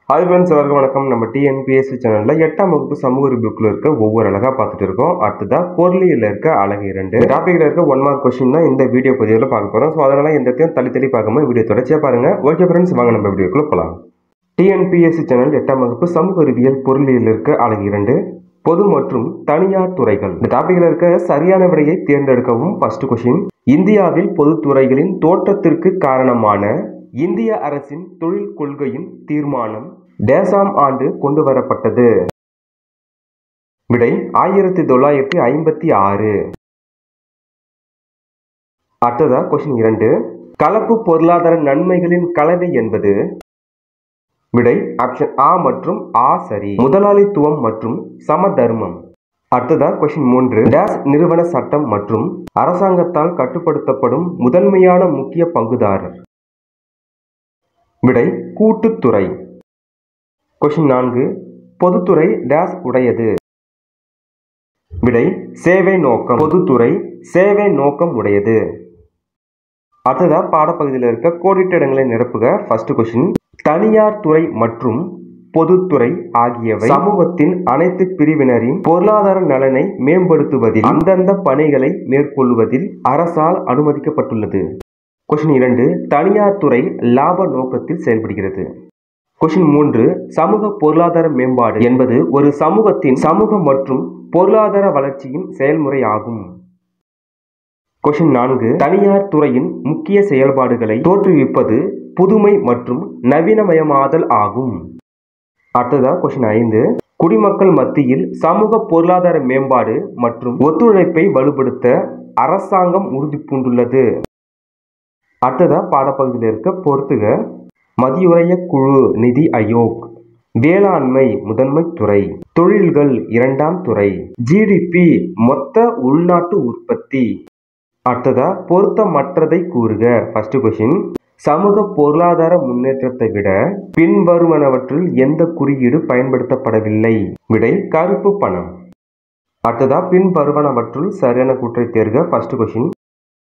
hi friends எல்லாருக்கும் வணக்கம் நம்ம டிஎன்பிஎஸ்சி சேனலில் எட்டாம் வகுப்பு சமூக புக்கில் இருக்க ஒவ்வொரு அழகாக பார்த்துட்டு இருக்கோம் அடுத்ததாக பொருளியல் இருக்க அழகு இரண்டு டாப்பிக்கில் இருக்க ஒன் மார்க் கொஸ்டின் தான் இந்த வீடியோ பதிவில் பார்க்க போகிறோம் ஸோ அதனால் எந்த இடத்தையும் தள்ளி தள்ளி பார்க்காம வீடியோ தொடர்ச்சியாக பாருங்கள் ஓகே ஃப்ரெண்ட்ஸ் வாங்க நம்ம வீடியோக்குள்ளே போகலாம் டிஎன்பிஎஸ்சி சேனல் எட்டாம் வகுப்பு சமூக அறிவியல் பொருளியல் இருக்க அழகு இரண்டு பொது மற்றும் தனியார் துறைகள் இந்த டாபிக்ல இருக்க சரியான விடையை தேர்ந்தெடுக்கவும் ஃபர்ஸ்ட் கொஸ்டின் இந்தியாவில் பொதுத்துறைகளின் தோற்றத்திற்கு காரணமான இந்திய அரசின் தொழில் கொள்கையின் தீர்மானம் டேசாம் ஆண்டு கொண்டு வரப்பட்டது விடை ஆயிரத்தி தொள்ளாயிரத்தி ஐம்பத்தி ஆறு அடுத்ததா கொஸ்டின் இரண்டு கலப்பு பொருளாதார நன்மைகளின் கலவை என்பது விடை ஆப்ஷன் ஆ மற்றும் ஆ சரி முதலாளித்துவம் மற்றும் சமதர்மம் அடுத்ததா கொஸ்டின் மூன்று டேஸ் நிறுவன சட்டம் மற்றும் அரசாங்கத்தால் கட்டுப்படுத்தப்படும் முதன்மையான முக்கிய பங்குதாரர் விடை கூட்டுத்துறை கொஸ்டின் நான்கு பொதுத்துறை டேஸ் உடையது விடை சேவை நோக்கம் பொதுத்துறை சேவை நோக்கம் உடையது அடுத்ததா பாடப்பகுதியில் இருக்க கோடிட்ட இடங்களை நிரப்புக ஃபர்ஸ்ட் கொஸ்டின் தனியார் துறை மற்றும் பொதுத்துறை ஆகியவை சமூகத்தின் அனைத்து பிரிவினரின் பொருளாதார நலனை மேம்படுத்துவதில் அந்தந்த பணிகளை மேற்கொள்வதில் அரசால் அனுமதிக்கப்பட்டுள்ளது கொஸ்டின் இரண்டு தனியார் துறை லாப நோக்கத்தில் செயல்படுகிறது கொஸ்டின் மூன்று சமூக பொருளாதார மேம்பாடு என்பது ஒரு சமூகத்தின் சமூக மற்றும் பொருளாதார வளர்ச்சியின் செயல்முறை ஆகும் கொஸ்டின் நான்கு தனியார் துறையின் முக்கிய செயல்பாடுகளை தோற்றுவிப்பது புதுமை மற்றும் நவீனமயமாதல் ஆகும் அடுத்ததா கொஸ்டின் ஐந்து குடிமக்கள் மத்தியில் சமூக பொருளாதார மேம்பாடு மற்றும் ஒத்துழைப்பை வலுப்படுத்த அரசாங்கம் உறுதி பூண்டுள்ளது அடுத்ததா பாடப்பகுதியில் இருக்க பொறுத்துக மதியுரைய குழு நிதி ஆயோக் வேளாண்மை முதன்மை துறை தொழில்கள் இரண்டாம் துறை ஜிடிபி மொத்த உள்நாட்டு உற்பத்தி அடுத்ததா பொருத்தமற்றதை கூறுக ஃபர்ஸ்ட் கொஸ்டின் சமூக பொருளாதார முன்னேற்றத்தை விட பின்வருவனவற்றில் எந்த குறியீடு பயன்படுத்தப்படவில்லை விடை கருப்பு பணம் அடுத்ததா பின்வருவனவற்றுள் சரியான கூற்றை தேர்க ஃபர்ஸ்ட் கொஸ்டின்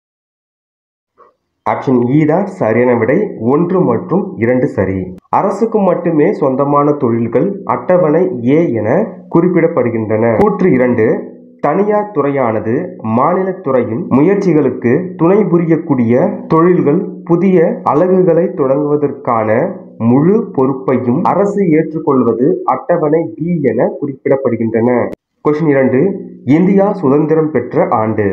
ஆப்ஷன் இ தான் சரியான விடை ஒன்று மற்றும் இரண்டு சரி அரசுக்கு மட்டுமே சொந்தமான தொழில்கள் அட்டவணை ஏ என குறிப்பிடப்படுகின்றன கூற்று இரண்டு தனியார் துறையானது மாநில துறையின் முயற்சிகளுக்கு துணை புரியக்கூடிய தொழில்கள் புதிய அலகுகளை தொடங்குவதற்கான முழு பொறுப்பையும் அரசு ஏற்றுக்கொள்வது அட்டவணை பி என குறிப்பிடப்படுகின்றன கொஸ்டின் இரண்டு இந்தியா சுதந்திரம் பெற்ற ஆண்டு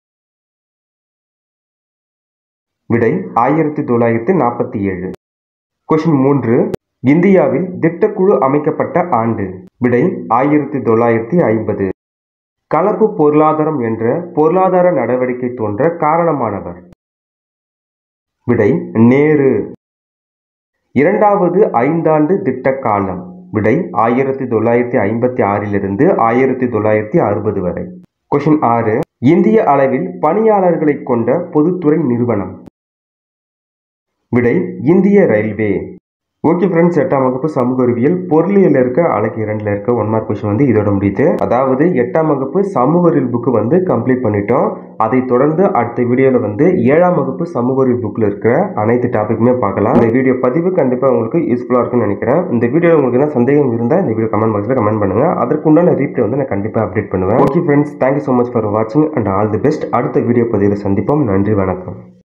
விடை ஆயிரத்தி தொள்ளாயிரத்தி நாற்பத்தி ஏழு கொஸ்டின் மூன்று இந்தியாவில் திட்டக்குழு அமைக்கப்பட்ட ஆண்டு விடை ஆயிரத்தி தொள்ளாயிரத்தி ஐம்பது கலப்பு பொருளாதாரம் என்ற பொருளாதார நடவடிக்கை தோன்ற காரணமானவர் விடை நேரு இரண்டாவது ஐந்தாண்டு திட்ட காலம் விடை ஆயிரத்தி தொள்ளாயிரத்தி ஐம்பத்தி ஆறிலிருந்து ஆயிரத்தி தொள்ளாயிரத்தி அறுபது வரை கொஷின் ஆறு இந்திய அளவில் பணியாளர்களை கொண்ட பொதுத்துறை நிறுவனம் விடை இந்திய ரயில்வே ஓகே ஃப்ரெண்ட்ஸ் எட்டாம் வகுப்பு சமூக அறிவியல் பொருளியல் இருக்க அழகு இரண்டில் இருக்க ஒன் மார்க் கொஸ்டின் வந்து இதோட முடியுது அதாவது எட்டாம் வகுப்பு சமூக அறிவியல் புக்கு வந்து கம்ப்ளீட் பண்ணிட்டோம் அதை தொடர்ந்து அடுத்த வீடியோவில் வந்து ஏழாம் வகுப்பு சமூக அறிவியல் புக்கில் இருக்கிற அனைத்து டாபிக்குமே பார்க்கலாம் இந்த வீடியோ பதிவு கண்டிப்பாக உங்களுக்கு யூஸ்ஃபுல்லாக இருக்கும்னு நினைக்கிறேன் இந்த வீடியோவில் உங்களுக்கு என்ன சந்தேகம் இருந்தால் இந்த வீடியோ கமெண்ட் பாக்ஸில் கமெண்ட் பண்ணுங்க அதற்குண்டான ரீப்ளை வந்து நான் கண்டிப்பாக அப்டேட் பண்ணுவேன் okay friends thank you so much for வாட்சிங் அண்ட் ஆல் தி பெஸ்ட் அடுத்த வீடியோ பதிவில் சந்திப்போம் நன்றி வணக்கம்